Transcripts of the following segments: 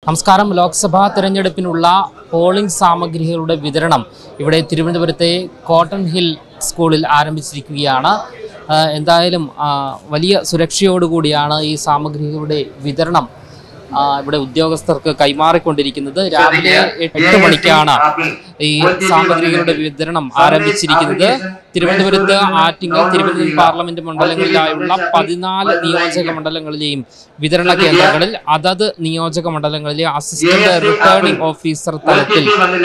നമസ്കാരം ലോക്സഭാ തെരഞ്ഞെടുപ്പിനുള്ള പോളിംഗ് സാമഗ്രികളുടെ വിതരണം ഇവിടെ തിരുവനന്തപുരത്തെ കോട്ടൺ ഹിൽ സ്കൂളിൽ ആരംഭിച്ചിരിക്കുകയാണ് ആ, എന്തായാലും ആ, വലിയ സുരക്ഷയോടുകൂടിയാണ് ഈ സാമഗ്രികളുടെ വിതരണം ആ, ഇവിടെ ഉദ്യോഗസ്ഥർക്ക് കൈമാറിക്കൊണ്ടിരിക്കുന്നത് രാവിലെ എട്ട് മണിക്കാണ് ഈ സാമഗ്രികളുടെ വിതരണം ആരംഭിച്ചിരിക്കുന്നത് തിരുവനന്തപുരത്ത് ആറ്റിങ്ങൽ തിരുവനന്തപുരം പാർലമെന്റ് മണ്ഡലങ്ങളിലായുള്ള പതിനാല് നിയോജക മണ്ഡലങ്ങളിലെയും വിതരണ കേന്ദ്രങ്ങളിൽ അതത് നിയോജക മണ്ഡലങ്ങളിലെ അസിസ്റ്റന്റ് റിട്ടേണിംഗ് ഓഫീസർ തലത്തിൽ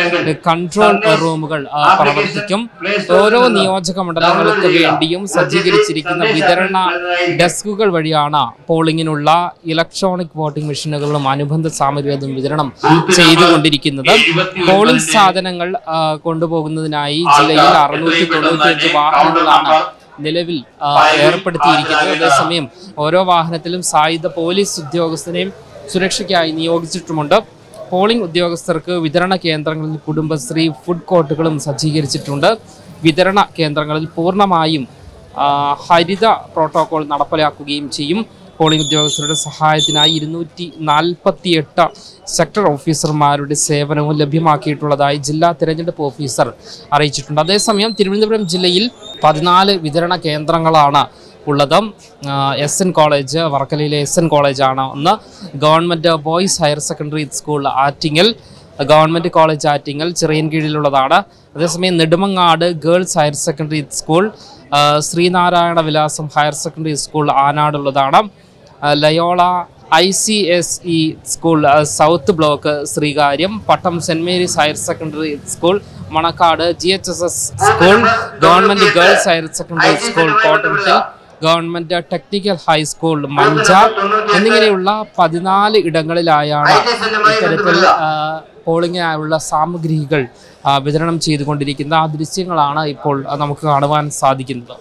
കൺട്രോൾ റൂമുകൾ ആ, പ്രവർത്തിക്കും ഓരോ നിയോജക മണ്ഡലങ്ങൾക്ക് വേണ്ടിയും സജ്ജീകരിച്ചിരിക്കുന്ന വിതരണ ഡെസ്കുകൾ വഴിയാണ് പോളിംഗിനുള്ള ഇലക്ട്രോണിക് വോട്ടിംഗ് മെഷീനുകളും അനുബന്ധ സാമഗ്രികളും വിതരണം ചെയ്തുകൊണ്ടിരിക്കുന്നത് പോളിംഗ് സാധനങ്ങൾ ആ, കൊണ്ടുപോകുന്നതിനായി ജില്ലയിൽ അറുന്നൂറ്റി തൊണ്ണൂറ്റിയഞ്ച് വാഹനങ്ങളാണ് നിലവിൽ ആ, ഏർപ്പെടുത്തിയിരിക്കുന്നത് അതേസമയം ഓരോ വാഹനത്തിലും സായുധ പോലീസ് ഉദ്യോഗസ്ഥനെയും സുരക്ഷയ്ക്കായി നിയോഗിച്ചിട്ടുമുണ്ട് പോളിംഗ് ഉദ്യോഗസ്ഥർക്ക് വിതരണ കേന്ദ്രങ്ങളിൽ കുടുംബശ്രീ ഫുഡ് കോർട്ടുകളും സജ്ജീകരിച്ചിട്ടുണ്ട് വിതരണ കേന്ദ്രങ്ങളിൽ പൂർണ്ണമായും ആ, ഹരിത പ്രോട്ടോകോൾ നടപ്പിലാക്കുകയും ചെയ്യും പോളിംഗ് ഉദ്യോഗസ്ഥരുടെ സഹായത്തിനായി ഇരുന്നൂറ്റി നാൽപ്പത്തി എട്ട് സെക്ടർ ഓഫീസർമാരുടെ സേവനവും ലഭ്യമാക്കിയിട്ടുള്ളതായി ജില്ലാ തിരഞ്ഞെടുപ്പ് ഓഫീസർ അറിയിച്ചിട്ടുണ്ട് അതേസമയം തിരുവനന്തപുരം ജില്ലയിൽ പതിനാല് വിതരണ കേന്ദ്രങ്ങളാണ് ഉള്ളത് എസ് എൻ കോളേജ് വർക്കലയിലെ എസ് എൻ കോളേജാണ് ഒന്ന് government boys higher secondary school Attingal government college Attingal ചിറയൻകീഴിലുള്ളതാണ് അതേസമയം Nedumangad girls higher secondary school ആ, Sreenarayana Vilasam higher secondary school ആനാടുള്ളതാണ് ആ, Loyola I C S E school ആ, south block Sreekaryam Pattom saint Mary's higher secondary school Manacaud G H S S school government girls higher secondary school കോട്ടയത്തിൽ government technical high school Manjar എന്നിങ്ങനെയുള്ള പതിനാല് ഇടങ്ങളിലായാണ് ഇത്തരത്തിൽ ആ, പോളിംഗിനായുള്ള സാമഗ്രികൾ ആ, വിതരണം ചെയ്തുകൊണ്ടിരിക്കുന്ന ആ ദൃശ്യങ്ങളാണ് ഇപ്പോൾ ആ, നമുക്ക് കാണുവാൻ സാധിക്കുന്നത്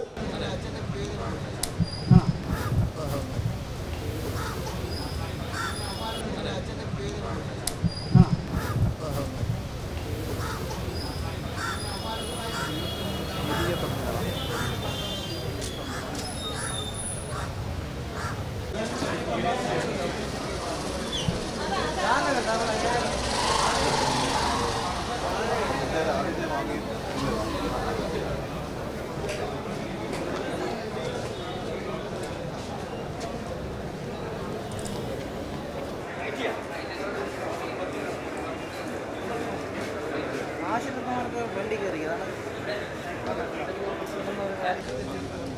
ആശുപത്രിമാർക്ക് വണ്ടി കയറി അതാണ്